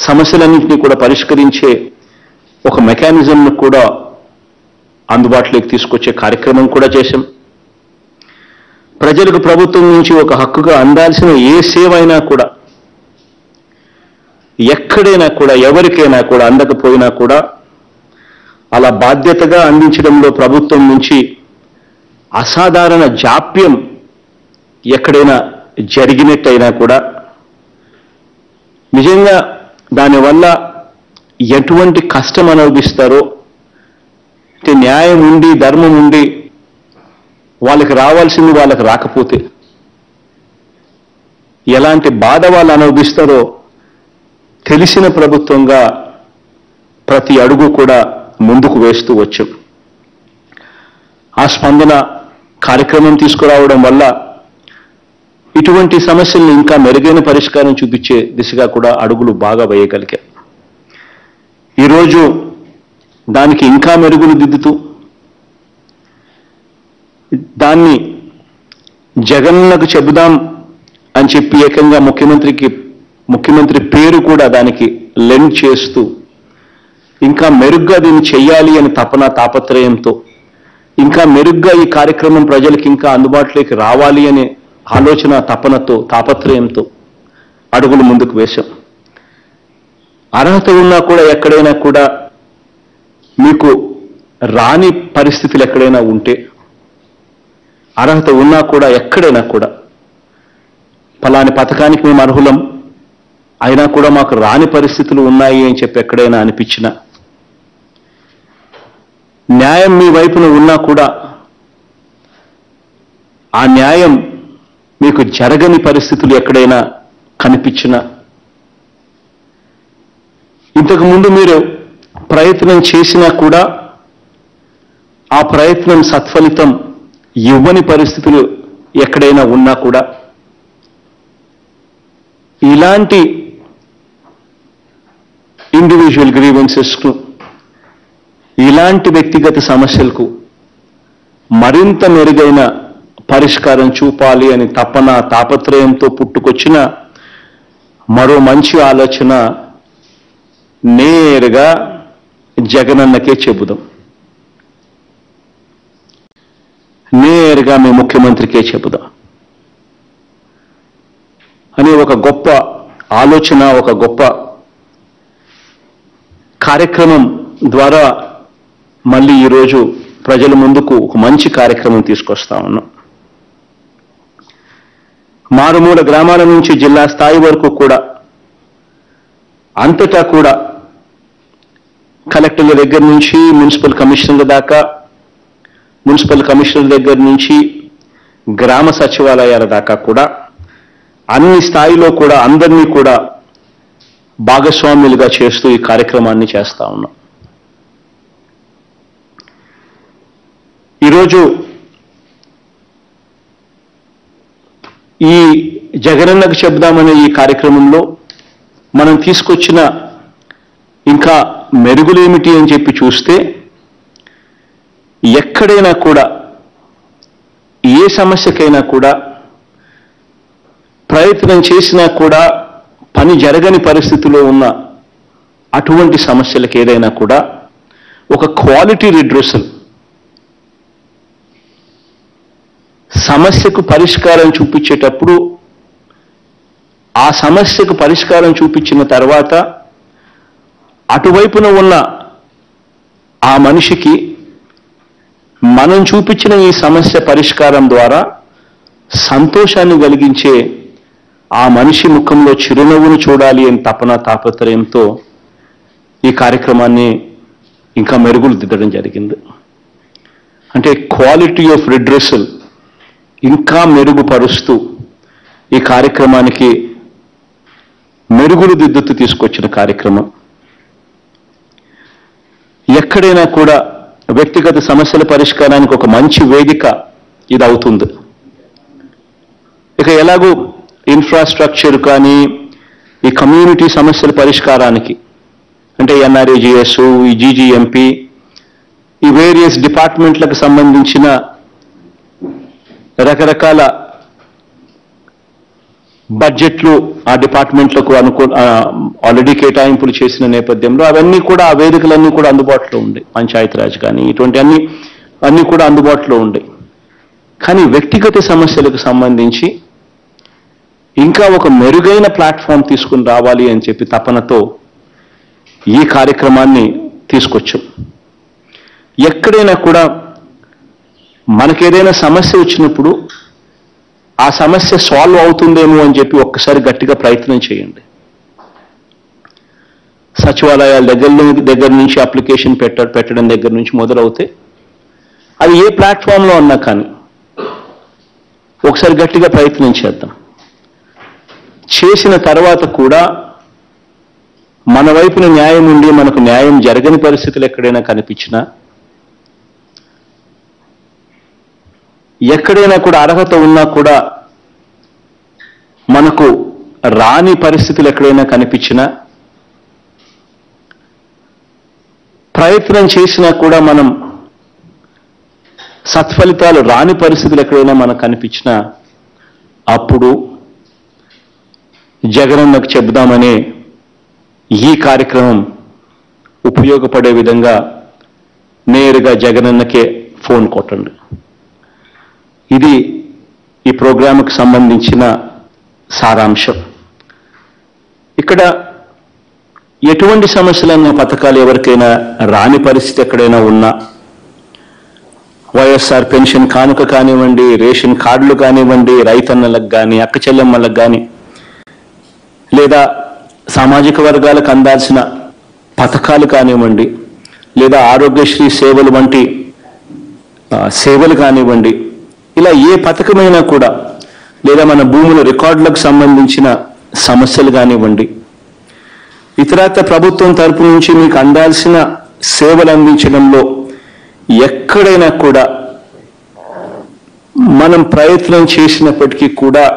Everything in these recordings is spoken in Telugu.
సమస్యలన్నింటినీ కూడా పరిష్కరించే ఒక మెకానిజంను కూడా అందుబాటులోకి తీసుకొచ్చే కార్యక్రమం కూడా చేశాం ప్రజలకు ప్రభుత్వం నుంచి ఒక హక్కుగా అందాల్సిన ఏ సేవ అయినా కూడా ఎక్కడైనా కూడా ఎవరికైనా కూడా అందకపోయినా కూడా అలా బాధ్యతగా అందించడంలో ప్రభుత్వం నుంచి అసాధారణ జాప్యం ఎక్కడైనా జరిగినట్టయినా కూడా నిజంగా దానివల్ల ఎటువంటి కష్టం అనుభవిస్తారో అంటే న్యాయం ఉండి ధర్మం ఉండి వాళ్ళకి రావాల్సింది వాళ్ళకి రాకపోతే ఎలాంటి బాధ వాళ్ళు అనుభవిస్తారో తెలిసిన ప్రభుత్వంగా ప్రతి అడుగు కూడా ముందుకు వేస్తూ వచ్చాం ఆ స్పందన కార్యక్రమం తీసుకురావడం వల్ల ఇటువంటి సమస్యల్ని ఇంకా మెరుగైన పరిష్కారం చూపించే దిశగా కూడా అడుగులు బాగా వేయగలిగాం ఈరోజు దానికి ఇంకా మెరుగులు దిద్దుతూ దాన్ని జగన్నకు చెబుదాం అని చెప్పి ఏకంగా ముఖ్యమంత్రికి ముఖ్యమంత్రి పేరు కూడా దానికి లెండ్ చేస్తూ ఇంకా మెరుగ్గా దీన్ని చెయ్యాలి అని తపన తాపత్రయంతో ఇంకా మెరుగ్గా ఈ కార్యక్రమం ప్రజలకు ఇంకా అందుబాటులోకి రావాలి అనే ఆలోచన తపనతో తాపత్రయంతో అడుగులు ముందుకు వేశాం అర్హత ఉన్నా కూడా ఎక్కడైనా కూడా మీకు రాని పరిస్థితులు ఎక్కడైనా ఉంటే అర్హత ఉన్నా కూడా ఎక్కడైనా కూడా ఫలాని పథకానికి మేము అర్హులం అయినా కూడా మాకు రాని పరిస్థితులు ఉన్నాయి అని చెప్పి ఎక్కడైనా అనిపించినా న్యాయం మీ వైపున ఉన్నా కూడా ఆ న్యాయం మీకు జరగని పరిస్థితులు ఎక్కడైనా కనిపించినా ఇంతకు ముందు మీరు ప్రయత్నం చేసినా కూడా ఆ ప్రయత్నం సత్ఫలితం ఇవ్వని పరిస్థితులు ఎక్కడైనా ఉన్నా కూడా ఇలాంటి ఇండివిజువల్ గ్రీవెన్సెస్కు ఇలాంటి వ్యక్తిగత సమస్యలకు మరింత మెరుగైన పరిష్కారం చూపాలి అని తపన తాపత్రయంతో పుట్టుకొచ్చిన మరో మంచి ఆలోచన నేరుగా జగనన్నకే చెబుదాం నేరుగా మీ ముఖ్యమంత్రికే చెబుదాం అని ఒక గొప్ప ఆలోచన ఒక గొప్ప కార్యక్రమం ద్వారా మళ్ళీ ఈరోజు ప్రజల ముందుకు ఒక మంచి కార్యక్రమం తీసుకొస్తా ఉన్నాం మారుమూల గ్రామాల నుంచి జిల్లా స్థాయి వరకు కూడా అంతటా కూడా కలెక్టర్ల దగ్గర నుంచి మున్సిపల్ కమిషనర్ల దాకా మున్సిపల్ కమిషనర్ దగ్గర నుంచి గ్రామ సచివాలయాల దాకా కూడా అన్ని స్థాయిలో కూడా అందరినీ కూడా భాగస్వాములుగా చేస్తూ ఈ కార్యక్రమాన్ని చేస్తా ఉన్నాం ఈరోజు ఈ జగనన్నకు చెబుదామనే ఈ కార్యక్రమంలో మనం తీసుకొచ్చిన ఇంకా మెరుగులేమిటి అని చెప్పి చూస్తే ఎక్కడైనా కూడా ఏ సమస్యకైనా కూడా ప్రయత్నం చేసినా కూడా పని జరగని పరిస్థితిలో ఉన్న అటువంటి సమస్యలకు ఏదైనా కూడా ఒక క్వాలిటీ రిడ్రెసల్ సమస్యకు పరిష్కారం చూపించేటప్పుడు ఆ సమస్యకు పరిష్కారం చూపించిన తర్వాత అటువైపున ఉన్న ఆ మనిషికి మనం చూపించిన ఈ సమస్య పరిష్కారం ద్వారా సంతోషాన్ని కలిగించే ఆ మనిషి ముఖంలో చిరునవ్వును చూడాలి అని తపన తాపత్రయంతో ఈ కార్యక్రమాన్ని ఇంకా మెరుగులు దిద్దడం జరిగింది అంటే క్వాలిటీ ఆఫ్ రిడ్రెసల్ ఇంకా మెరుగుపరుస్తూ ఈ కార్యక్రమానికి మెరుగులు దిద్దుతూ తీసుకొచ్చిన కార్యక్రమం ఎక్కడైనా కూడా వ్యక్తిగత సమస్యల పరిష్కారానికి ఒక మంచి వేదిక ఇది అవుతుంది ఇక ఎలాగో ఇన్ఫ్రాస్ట్రక్చర్ కానీ ఈ కమ్యూనిటీ సమస్యల పరిష్కారానికి అంటే ఎన్ఆర్ఏజిఎస్ ఈ జీజీఎంపీ ఈ వేరియస్ డిపార్ట్మెంట్లకు సంబంధించిన రకరకాల బడ్జెట్లు ఆ డిపార్ట్మెంట్లకు అనుకూ ఆల్రెడీ కేటాయింపులు చేసిన నేపథ్యంలో అవన్నీ కూడా ఆ వేదికలన్నీ కూడా అందుబాటులో ఉండే పంచాయతీరాజ్ కానీ ఇటువంటి అన్ని అన్నీ కూడా అందుబాటులో ఉండే కానీ వ్యక్తిగత సమస్యలకు సంబంధించి ఇంకా ఒక మెరుగైన ప్లాట్ఫామ్ తీసుకుని రావాలి అని చెప్పి తపనతో ఈ కార్యక్రమాన్ని తీసుకొచ్చాం ఎక్కడైనా కూడా మనకేదైనా సమస్య వచ్చినప్పుడు ఆ సమస్య సాల్వ్ అవుతుందేమో అని చెప్పి ఒక్కసారి గట్టిగా ప్రయత్నం చేయండి సచివాలయాల దగ్గర నుంచి- దగ్గర నుంచి అప్లికేషన్ పెట్ట పెట్టడం దగ్గర నుంచి మొదలవుతే అది ఏ ప్లాట్ఫామ్లో ఉన్నా కానీ ఒకసారి గట్టిగా ప్రయత్నం చేద్దాం చేసిన తర్వాత కూడా మన వైపున న్యాయం ఉండి మనకు న్యాయం జరగని పరిస్థితులు ఎక్కడైనా కనిపించినా ఎక్కడైనా కూడా అర్హత ఉన్నా కూడా మనకు రాని పరిస్థితులు ఎక్కడైనా కనిపించినా ప్రయత్నం చేసినా కూడా మనం సత్ఫలితాలు రాని పరిస్థితులు ఎక్కడైనా మనకు కనిపించినా అప్పుడు జగనన్నకు చెబుదామనే ఈ కార్యక్రమం ఉపయోగపడే విధంగా నేరుగా జగనన్నకే ఫోన్ కొట్టండి ఇది ఈ ప్రోగ్రాంకి సంబంధించిన సారాంశం ఇక్కడ ఎటువంటి సమస్యలైన పథకాలు ఎవరికైనా రాని పరిస్థితి ఎక్కడైనా ఉన్నా వైఎస్ఆర్ పెన్షన్ కానుక కానివ్వండి రేషన్ కార్డులు కానివ్వండి రైతన్నలకు కానీ అక్క చెల్లెమ్మలకు కానీ లేదా సామాజిక వర్గాలకు అందాల్సిన పథకాలు కానివ్వండి లేదా ఆరోగ్యశ్రీ సేవలు వంటి ఆ, సేవలు కానివ్వండి ఇలా ఏ పథకమైనా కూడా లేదా మన భూముల రికార్డులకు సంబంధించిన సమస్యలు కానివ్వండి ఇతరత్ర ప్రభుత్వం తరపు నుంచి మీకు అందాల్సిన సేవలు అందించడంలో ఎక్కడైనా కూడా మనం ప్రయత్నం చేసినప్పటికీ కూడా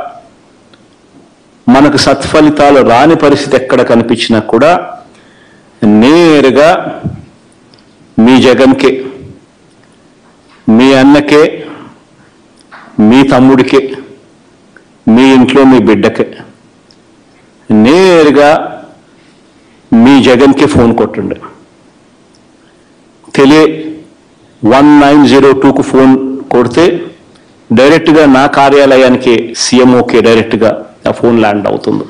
మనకు సత్ఫలితాలు రాని పరిస్థితి ఎక్కడ కనిపించినా కూడా నేరుగా మీ జగన్కే మీ అన్నకే మీ తమ్ముడికే మీ ఇంట్లో మీ బిడ్డకే నేరుగా మీ జగన్కి ఫోన్ కొట్టండి తెలియ వన్ నైన్ జీరో టూకు ఫోన్ కొడితే డైరెక్ట్గా నా కార్యాలయానికి సీఎంఓకే డైరెక్ట్గా ఆ ఫోన్ ల్యాండ్ అవుతుంది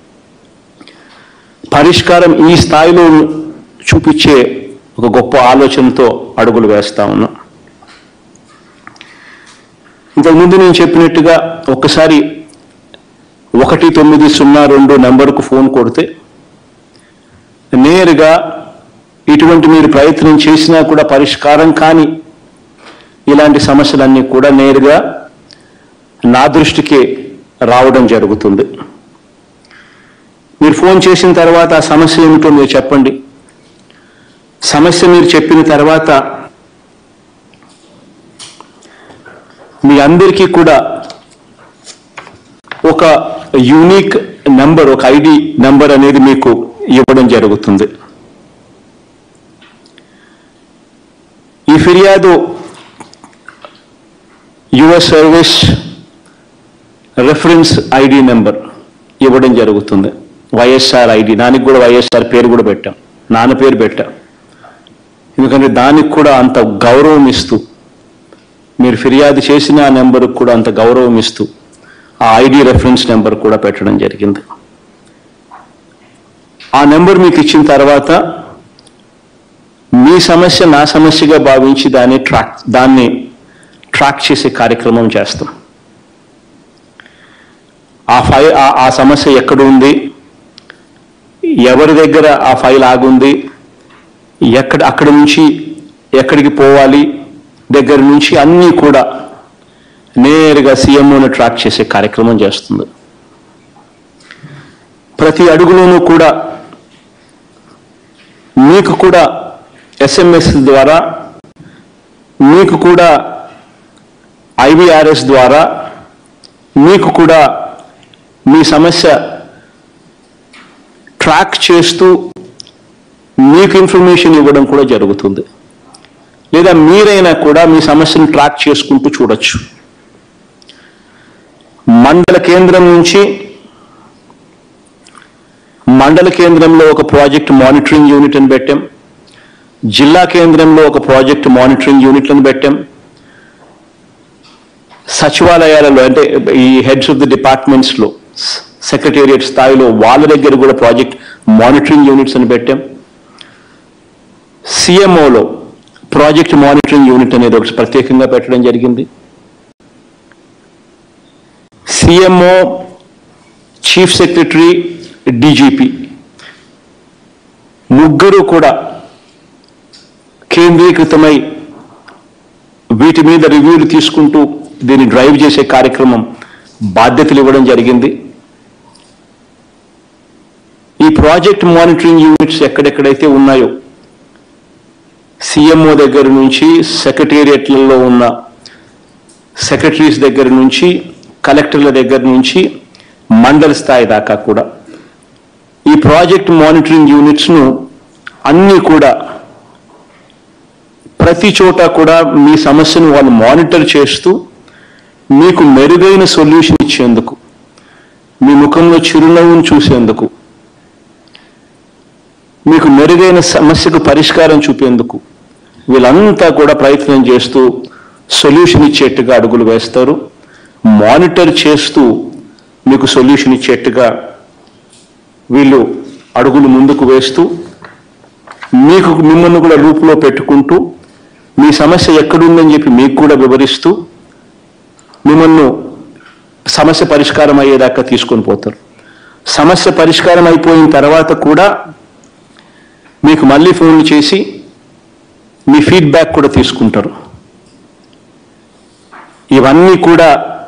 పరిష్కారం ఈ స్థాయిలో చూపించే ఒక గొప్ప ఆలోచనతో అడుగులు వేస్తా ఉన్నా ఇంతకుముందు నేను చెప్పినట్టుగా ఒక్కసారి ఒకటి తొమ్మిది సున్నా రెండు నెంబర్కు ఫోన్ కొడితే నేరుగా ఇటువంటి మీరు ప్రయత్నం చేసినా కూడా పరిష్కారం కాని ఇలాంటి సమస్యలన్నీ కూడా నేరుగా నా దృష్టికి రావడం జరుగుతుంది మీరు ఫోన్ చేసిన తర్వాత ఆ సమస్య ఏమిటో మీరు చెప్పండి సమస్య మీరు చెప్పిన తర్వాత మీ అందరికీ కూడా ఒక యూనిక్ నంబర్ ఒక ఐడి నంబర్ అనేది మీకు ఇవ్వడం జరుగుతుంది ఈ ఫిర్యాదు your service reference ID number ఇవ్వడం జరుగుతుంది వైఎస్ఆర్ ఐడి దానికి కూడా వైఎస్ఆర్ పేరు కూడా పెట్టాం నాన్న పేరు పెట్టాం ఎందుకంటే దానికి కూడా అంత గౌరవం ఇస్తూ మీరు ఫిర్యాదు చేసిన ఆ నెంబర్కి కూడా అంత గౌరవం ఇస్తూ ఆ ఐడి రెఫరెన్స్ నెంబర్ కూడా పెట్టడం జరిగింది ఆ నెంబర్ మీకు ఇచ్చిన తర్వాత మీ సమస్య నా సమస్యగా భావించి దాన్ని ట్రాక్ దాన్ని ట్రాక్ చేసే కార్యక్రమం చేస్తాం ఆ ఫైల్ ఆ- ఆ సమస్య ఎక్కడ ఉంది ఎవరి దగ్గర ఆ ఫైల్ ఆగుంది ఎక్కడ అక్కడి నుంచి ఎక్కడికి పోవాలి దగ్గర నుంచి అన్నీ కూడా నేరుగా సీఎంఓని ట్రాక్ చేసే కార్యక్రమం చేస్తుంది ప్రతి అడుగులోనూ కూడా మీకు కూడా ఎస్ఎంఎస్ ద్వారా మీకు కూడా ఐబిఆర్ఎస్ ద్వారా మీకు కూడా మీ సమస్య ట్రాక్ చేస్తూ మీకు ఇన్ఫర్మేషన్ ఇవ్వడం కూడా జరుగుతుంది లేదా మీరైనా కూడా మీ సమస్యను ట్రాక్ చేసుకుంటూ చూడొచ్చు మండల కేంద్రం నుంచి మండల కేంద్రంలో ఒక ప్రాజెక్ట్ మానిటరింగ్ యూనిట్ అని పెట్టాం జిల్లా కేంద్రంలో ఒక ప్రాజెక్ట్ మానిటరింగ్ యూనిట్లను పెట్టాం సచివాలయాలలో అంటే ఈ హెడ్స్ ఆఫ్ ది డిపార్ట్మెంట్స్లో సెక్రటేరియట్ స్థాయిలో వాళ్ళ దగ్గర కూడా ప్రాజెక్ట్ మానిటరింగ్ యూనిట్స్ అని పెట్టాం సిఎంఓలో ప్రాజెక్ట్ మానిటరింగ్ యూనిట్ అనేది ఒకటి ప్రత్యేకంగా పెట్టడం జరిగింది సిఎంఓ చీఫ్ సెక్రటరీ డీజీపీ ముగ్గురు కూడా కేంద్రీకృతమై వీటి మీద రివ్యూలు తీసుకుంటూ దీన్ని డ్రైవ్ చేసే కార్యక్రమం బాధ్యతలు ఇవ్వడం జరిగింది ఈ ప్రాజెక్ట్ మానిటరింగ్ యూనిట్స్ ఎక్కడెక్కడైతే ఉన్నాయో సిఎంఓ దగ్గర నుంచి సెక్రటేరియట్లలో ఉన్న సెక్రటరీస్ దగ్గర నుంచి కలెక్టర్ల దగ్గర నుంచి మండల స్థాయి దాకా కూడా ఈ ప్రాజెక్ట్ మానిటరింగ్ యూనిట్స్ను అన్నీ కూడా ప్రతి చోట కూడా మీ సమస్యను వాళ్ళు మానిటర్ చేస్తూ మీకు మెరుగైన సొల్యూషన్ ఇచ్చేందుకు మీ ముఖంలో చిరునవ్వును చూసేందుకు మీకు మెరుగైన సమస్యకు పరిష్కారం చూపేందుకు వీళ్ళంతా కూడా ప్రయత్నం చేస్తూ సొల్యూషన్ ఇచ్చేట్టుగా అడుగులు వేస్తారు మానిటర్ చేస్తూ మీకు సొల్యూషన్ ఇచ్చేట్టుగా వీళ్ళు అడుగులు ముందుకు వేస్తూ మీకు మిమ్మల్ని కూడా లూప్లో పెట్టుకుంటూ మీ సమస్య ఎక్కడుందని చెప్పి మీకు కూడా వివరిస్తూ మిమ్మల్ని సమస్య పరిష్కారం అయ్యేదాకా తీసుకొని పోతారు సమస్య పరిష్కారం అయిపోయిన తర్వాత కూడా మీకు మళ్ళీ ఫోన్లు చేసి మీ ఫీడ్బ్యాక్ కూడా తీసుకుంటారు ఇవన్నీ కూడా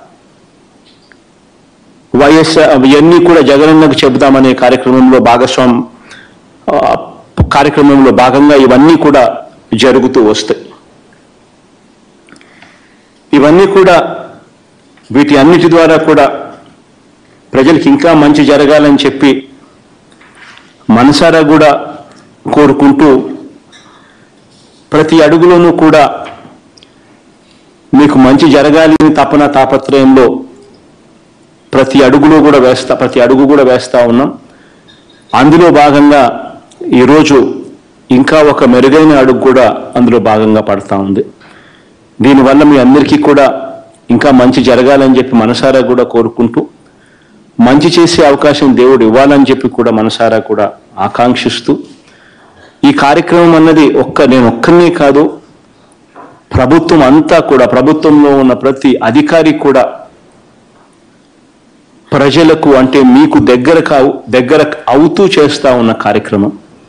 వైఎస్ఆర్ ఇవన్నీ కూడా జగనన్నకు చెబుదామనే కార్యక్రమంలో భాగస్వామ్ ఆ, కార్యక్రమంలో భాగంగా ఇవన్నీ కూడా జరుగుతూ వస్తాయి ఇవన్నీ కూడా వీటి అన్నిటి ద్వారా కూడా ప్రజలకు ఇంకా మంచి జరగాలని చెప్పి మనసారా కూడా కోరుకుంటూ ప్రతి అడుగులోనూ కూడా మీకు మంచి జరగాలి అని తపన తాపత్రయంలో ప్రతి అడుగులో కూడా వేస్తా ప్రతి అడుగు కూడా వేస్తా ఉన్నాం అందులో భాగంగా ఈరోజు ఇంకా ఒక మెరుగైన అడుగు కూడా అందులో భాగంగా పడతా ఉంది దీనివల్ల మీ అందరికీ కూడా ఇంకా మంచి జరగాలని చెప్పి మనసారా కూడా కోరుకుంటూ మంచి చేసే అవకాశం దేవుడు ఇవ్వాలని చెప్పి కూడా మనసారా కూడా ఆకాంక్షిస్తూ ఈ కార్యక్రమం అన్నది ఒక్క నేను ఒక్కనే కాదు ప్రభుత్వం అంతా కూడా ప్రభుత్వంలో ఉన్న ప్రతి అధికారి కూడా ప్రజలకు అంటే మీకు దగ్గర కావు దగ్గర అవుతూ చేస్తా ఉన్న కార్యక్రమం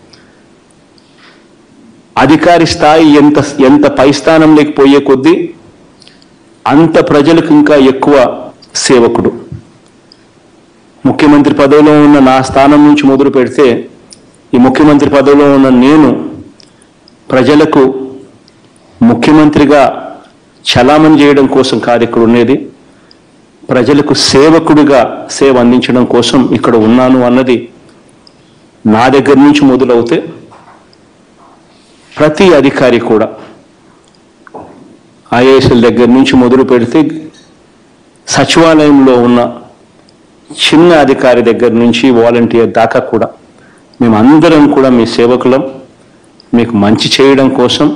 అధికారి స్థాయి ఎంత ఎంత పై స్థానంలోకి పోయే కొద్దీ అంత ప్రజలకు ఇంకా ఎక్కువ సేవకుడు ముఖ్యమంత్రి పదవిలో ఉన్న నా స్థానం నుంచి మొదలు పెడితే ఈ ముఖ్యమంత్రి పదవిలో ఉన్న నేను ప్రజలకు ముఖ్యమంత్రిగా చలామణి చేయడం కోసం కాదు ఇక్కడ ఉండేది ప్రజలకు సేవకుడిగా సేవ అందించడం కోసం ఇక్కడ ఉన్నాను అన్నది నా దగ్గర నుంచి మొదలవుతే ప్రతి అధికారి కూడా ఐఏఎస్ఎల్ దగ్గర నుంచి మొదలు పెడితే సచివాలయంలో ఉన్న చిన్న అధికారి దగ్గర నుంచి వాలంటీర్ దాకా కూడా మేము అందరం కూడా మీ సేవకులం మీకు మంచి చేయడం కోసం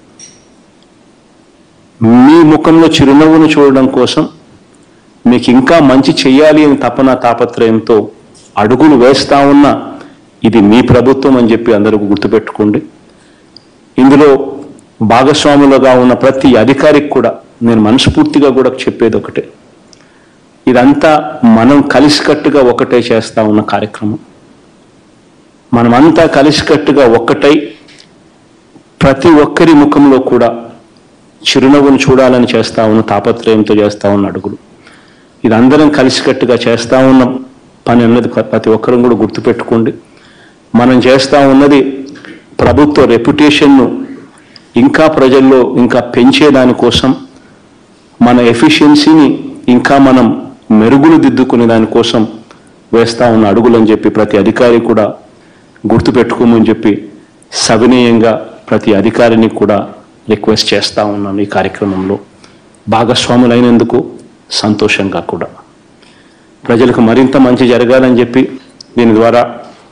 మీ ముఖంలో చిరునవ్వును చూడడం కోసం మీకు ఇంకా మంచి చెయ్యాలి అని తపన తాపత్రయంతో అడుగులు వేస్తా ఉన్నా ఇది మీ ప్రభుత్వం అని చెప్పి అందరూ గుర్తుపెట్టుకోండి ఇందులో భాగస్వాములుగా ఉన్న ప్రతి అధికారికి కూడా నేను మనస్ఫూర్తిగా కూడా చెప్పేది ఒకటే ఇదంతా మనం కలిసికట్టుగా ఒకటే చేస్తా ఉన్న కార్యక్రమం మనమంతా కలిసికట్టుగా ఒక్కటై ప్రతి ఒక్కరి ముఖంలో కూడా చిరునవ్వును చూడాలని చేస్తా ఉన్న తాపత్రయంతో చేస్తా ఉన్న అడుగులు ఇది అందరం కలిసికట్టుగా చేస్తా ఉన్న పని అన్నది ప్ర- ప్రతి ఒక్కరం కూడా గుర్తుపెట్టుకోండి మనం చేస్తా ఉన్నది ప్రభుత్వ రెప్యుటేషన్ను ఇంకా ప్రజల్లో ఇంకా పెంచే దానికోసం మన ఎఫిషియన్సీని ఇంకా మనం మెరుగులు దిద్దుకునే దానికోసం వేస్తా ఉన్న అడుగులని చెప్పి ప్రతి అధికారి కూడా గుర్తుపెట్టుకోమని చెప్పి సవినయంగా ప్రతి అధికారిని కూడా రిక్వెస్ట్ చేస్తా ఉన్నాం ఈ కార్యక్రమంలో భాగస్వాములైనందుకు సంతోషంగా కూడా ప్రజలకు మరింత మంచి జరగాలని చెప్పి దీని ద్వారా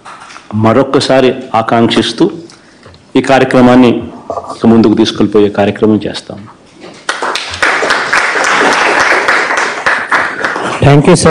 మరొక్కసారి ఆకాంక్షిస్తూ ఈ కార్యక్రమాన్ని ఇక ముందుకు తీసుకెళ్ళిపోయే కార్యక్రమం చేస్తాం థ్యాంక్ యూ సార్